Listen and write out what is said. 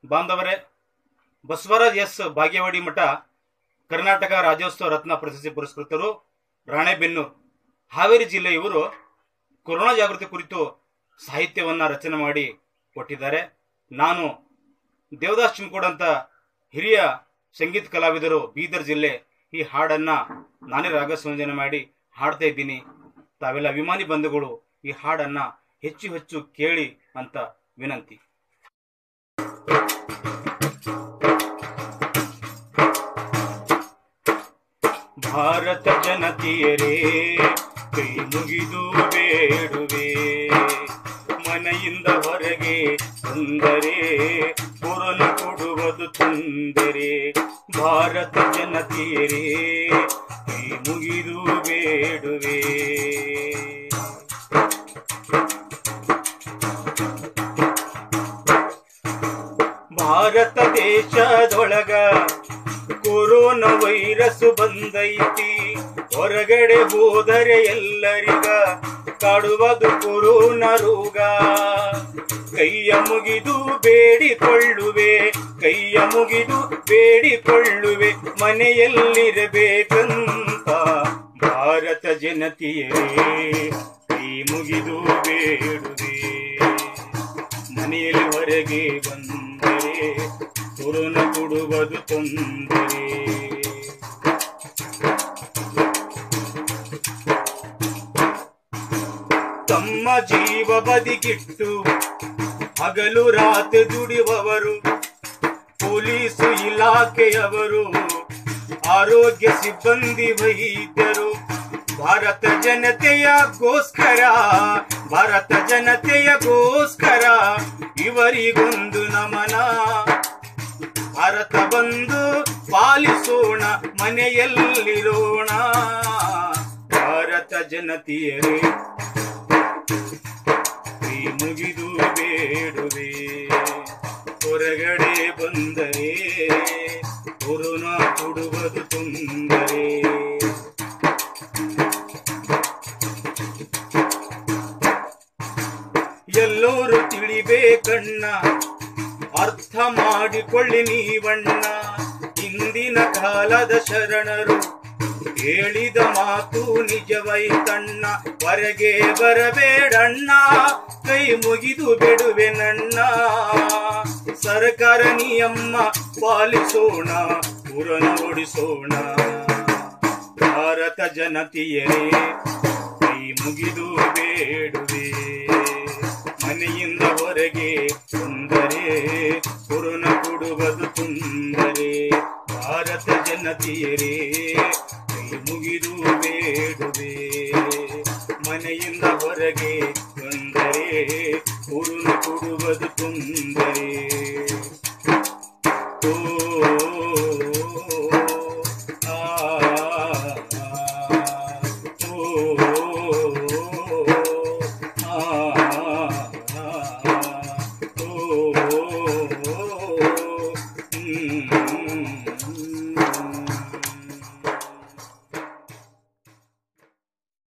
ಬಾಂಧವರೇ ಬಸವರಾಜ್ ಎಸ್ ಬಾಗೇವಾಡಿ ಮಠ ಕರ್ನಾಟಕ ರಾಜ್ಯೋತ್ಸವ ರತ್ನ ಪ್ರಶಸ್ತಿ ಪುರಸ್ಕೃತರು ರಾಣೆಬೆನ್ನೂರು ಹಾವೇರಿ ಜಿಲ್ಲೆ ಇವರು ಕೊರೋನಾ ಜಾಗೃತಿ ಕುರಿತು ಸಾಹಿತ್ಯವನ್ನ ರಚನೆ ಮಾಡಿ ಕೊಟ್ಟಿದ್ದಾರೆ ನಾನು ದೇವದಾಸ್ ಚಿಮ್ಕೋಡ್ ಅಂತ ಹಿರಿಯ ಸಂಗೀತ ಕಲಾವಿದರು ಬೀದರ್ ಜಿಲ್ಲೆ ಈ ಹಾಡನ್ನ ನಾನೇ ರಾಗ ಸಂಯೋಜನೆ ಮಾಡಿ ಹಾಡ್ತಾ ಇದ್ದೀನಿ ತಾವೆಲ್ಲ ಅಭಿಮಾನಿ ಬಂಧುಗಳು ಈ ಹಾಡನ್ನ ಹೆಚ್ಚು ಹೆಚ್ಚು ಕೇಳಿ ಅಂತ ವಿನಂತಿ ಭಾರತ ಜನತೆಯರೇ ಕೈ ಮುಗಿದು ಬೇಡುವೆ ಮನೆಯಿಂದ ಹೊರಗೆ ತೊಂದರೆ ಕೊರಲು ಕೊಡುವುದು ತೊಂದರೆ ಭಾರತ ಜನತೆಯರೇ ಕೈ ಮುಗಿದು ಬೇಡುವೆ ಭಾರತ ದೇಶದೊಳಗ ಕೊರೋನಾ ವೈರಸ್ ಬಂದೈತಿ ಹೊರಗಡೆ ಹೋದರೆ ಎಲ್ಲರಿಗ ಕಾಡುವುದು ಕೊರೋನಾ ರೋಗ ಕೈಯ ಮುಗಿದು ಬೇಡಿಕೊಳ್ಳುವೆ ಕೈಯ ಮುಗಿದು ಬೇಡಿಕೊಳ್ಳುವೆ ಮನೆಯಲ್ಲಿರಬೇಕಂತ ಭಾರತ ಜನತೆಯರೇ ಕೈ ಮುಗಿದು ಬೇಡುವೆ ಮನೆಯಲ್ಲಿ ಹೊರಗೆ ಬಂದರೆ ಕೊರೋನಾ ಕೊಡುವುದು ತೊಂದರೆ ತಮ್ಮ ಜೀವ ಬದಿಗಿಟ್ಟು ಹಗಲು ರಾತ್ರಿ ದುಡಿಯುವವರು ಪೊಲೀಸ್ ಇಲಾಖೆಯವರು ಆರೋಗ್ಯ ಸಿಬ್ಬಂದಿ ವೈದ್ಯರು ಭಾರತ ಜನತೆಯಗೋಸ್ಕರ ಭಾರತ ಜನತೆಯಗೋಸ್ಕರ ಇವರಿಗೊಂದು ನಮನ ಭಾರತ ಬಂದು ಪಾಲಿಸೋಣ ಮನೆಯಲ್ಲಿರೋಣ ಭಾರತ ಜನತೆಯರೇ ಕೈ ಮುಗಿದು ಬೇಡುವೆ ಹೊರಗಡೆ ಬಂದರೆ ಕೊರೋನಾ ಕೊಡುವುದು ತೊಂದರೆ ಎಲ್ಲರೂ ತಿಳಿಬೇಕಣ್ಣ ಅರ್ಥ ಮಾಡಿಕೊಳ್ಳಿ ನೀವಣ್ಣ ಇಂದಿನ ಕಾಲದ ಶರಣರು ಹೇಳಿದ ಮಾತು ನಿಜವೈತಣ್ಣ ಹೊರಗೆ ಬರಬೇಡಣ್ಣ ಕೈ ಮುಗಿದು ಬಿಡುವೆ ನನ್ನ ಸರ್ಕಾರ ನಿಯಮ ಪಾಲಿಸೋಣ ಪುರನ ಓಡಿಸೋಣ ಭಾರತ ಜನತೆಯರೇ ಕೈ ಮುಗಿದು ಬೇಡುವೆ ಮನೆಯಿಂದ ಹೊರಗೆ ತೊಂದರೆ ಕೊರೋನ ಕೊಡುವುದು ತೊಂದರೆ ಭಾರತ ಜನತೆಯರೇ ಕೈ ಮುಗಿದು ಬೇಡುವೆ ಮನೆಯಿಂದ ಹೊರಗೆ ತೊಂದರೆ ಕೊರೋನ ಕೊಡುವುದು ತೊಂದರೆ